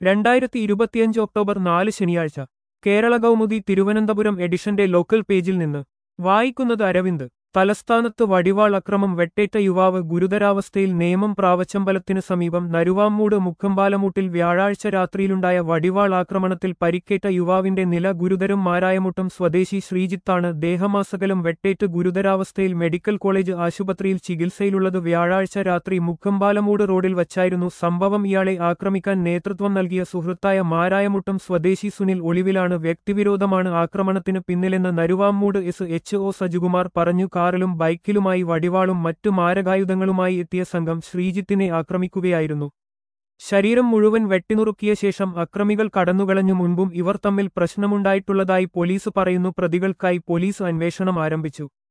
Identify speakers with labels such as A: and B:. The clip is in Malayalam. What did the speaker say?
A: രണ്ടായിരത്തി ഇരുപത്തിയഞ്ച് ഒക്ടോബർ നാല് ശനിയാഴ്ച കേരള കൗമുദി തിരുവനന്തപുരം എഡിഷന്റെ ലോക്കൽ പേജിൽ നിന്ന് വായിക്കുന്നത് അരവിന്ദ് തലസ്ഥാനത്ത് വടിവാൾ അക്രമം വെട്ടേറ്റ യുവാവ് ഗുരുതരാവസ്ഥയിൽ നേമം പ്രാവച്ചമ്പലത്തിന് സമീപം നരുവാമ്മൂട് മുക്കമ്പാലമൂട്ടിൽ വ്യാഴാഴ്ച രാത്രിയിലുണ്ടായ വടിവാൾ ആക്രമണത്തിൽ പരിക്കേറ്റ യുവാവിന്റെ നില ഗുരുതരം മാരായമുട്ടം സ്വദേശി ശ്രീജിത്താണ് ദേഹമാസകലം വെട്ടേറ്റ് ഗുരുതരാവസ്ഥയിൽ മെഡിക്കൽ കോളേജ് ആശുപത്രിയിൽ ചികിത്സയിലുള്ളത് വ്യാഴാഴ്ച രാത്രി മുക്കമ്പാലമൂട് റോഡിൽ വച്ചായിരുന്നു സംഭവം ഇയാളെ ആക്രമിക്കാൻ നേതൃത്വം നൽകിയ സുഹൃത്തായ മാരായമുട്ടം സ്വദേശി സുനിൽ ഒളിവിലാണ് വ്യക്തിവിരോധമാണ് ആക്രമണത്തിന് പിന്നിലെന്ന് Naruvamoodu S H O Sajikumar പറഞ്ഞു കാറിലും ബൈക്കിലുമായി വടിവാളും മറ്റു മാരകായുധങ്ങളുമായി എത്തിയ സംഘം ശ്രീജിത്തിനെ ആക്രമിക്കുകയായിരുന്നു ശരീരം മുഴുവൻ വെട്ടിനുറുക്കിയ ശേഷം അക്രമികൾ കടന്നുകളഞ്ഞു മുൻപും ഇവർ തമ്മിൽ പ്രശ്നമുണ്ടായിട്ടുള്ളതായി പോലീസ് പറയുന്നു പ്രതികൾക്കായി പോലീസ് അന്വേഷണം ആരംഭിച്ചു